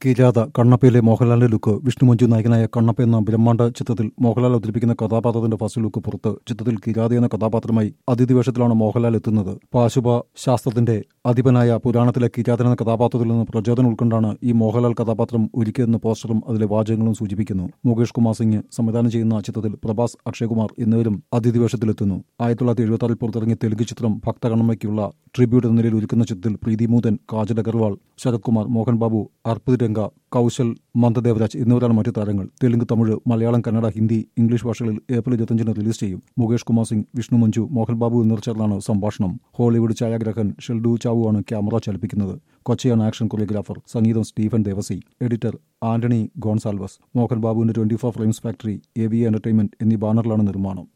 കിരാത കണ്ണപ്പയിലെ മോഹൻലാലിന്റെ ലുക്ക് വിഷ്ണു മഞ്ജു നായകനായ കണ്ണപ്പ എന്ന ബ്രഹ്മാണ്ഡ ചിത്രത്തിൽ മോഹൻലാൽ അവതരിപ്പിക്കുന്ന കഥാപാത്രത്തിന്റെ ഫസ്റ്റ് ലുക്ക് പുറത്ത് ചിത്രത്തിൽ കിരാത എന്ന കഥാപാത്രമായി അതിഥി വേഷത്തിലാണ് മോഹൻലാൽ എത്തുന്നത് പാശുപ ശാസ്ത്രത്തിന്റെ അധിപനായ പുരാണത്തിലെ കിരാതൻ എന്ന കഥാപാത്രത്തിൽ നിന്ന് പ്രചോദനം ഉൾക്കൊണ്ടാണ് ഈ മോഹൻലാൽ കഥാപാത്രം ഒരുക്കിയതെന്ന് പോസ്റ്ററും അതിലെ വാചകങ്ങളും സൂചിപ്പിക്കുന്നു മുകേഷ് കുമാർ സിംഗ് സംവിധാനം ചെയ്യുന്ന ചിത്രത്തിൽ പ്രഭാസ് അക്ഷയ്കുമാർ എന്നിവരും അതിഥി വേഷത്തിലെത്തുന്നു ആയിരത്തി തൊള്ളായിരത്തി എഴുപത്തി ആറിൽ പുറത്തിറങ്ങിയ തെലുങ്ക് ചിത്രം ഭക്തകണ്ണമ്മയ്ക്കുള്ള ട്രിബ്യൂട്ട് എന്ന നിലയിൽ ഒരുക്കുന്ന ചിത്രത്തിൽ പ്രീതി മൂതൻ കാജൽ അഗർവാൾ ശരത് കുമാർ മോഹൻ ബാബു അർപ്പിത് രംഗ കൗശൽ മന്ദദേവരാജ് എന്നിവരാണ് മറ്റു താരങ്ങൾ തെലുങ്ക് തമിഴ് മലയാളം കന്നഡ ഹിന്ദി ഇംഗ്ലീഷ് ഭാഷകളിൽ ഏപ്രിൽ ഇരുപത്തഞ്ചിന് റിലീസ് ചെയ്യും മുകേഷ് കുമാർ സിംഗ് വിഷ്ണു മഞ്ജു മോഹൻ ബാബു എന്നിവർ ചേർന്നാണ് സംഭാഷണം ഹോളിവുഡ് ഛായാഗ്രഹൻ ഷെൽഡു ചാവു ആണ് ക്യാമറ ചലിപ്പിക്കുന്നത് കൊച്ചിയാണ് ആക്ഷൻ കൊറിയോഗ്രാഫർ സംഗീതം സ്റ്റീഫൻ ദേവസി എഡിറ്റർ ആന്റണി ഗോൺസാൽവസ് മോഹൻ ബാബുവിന്റെ twenty four frames factory A V entertainment എന്നീ ബാനറിലാണ് നിർമ്മാണം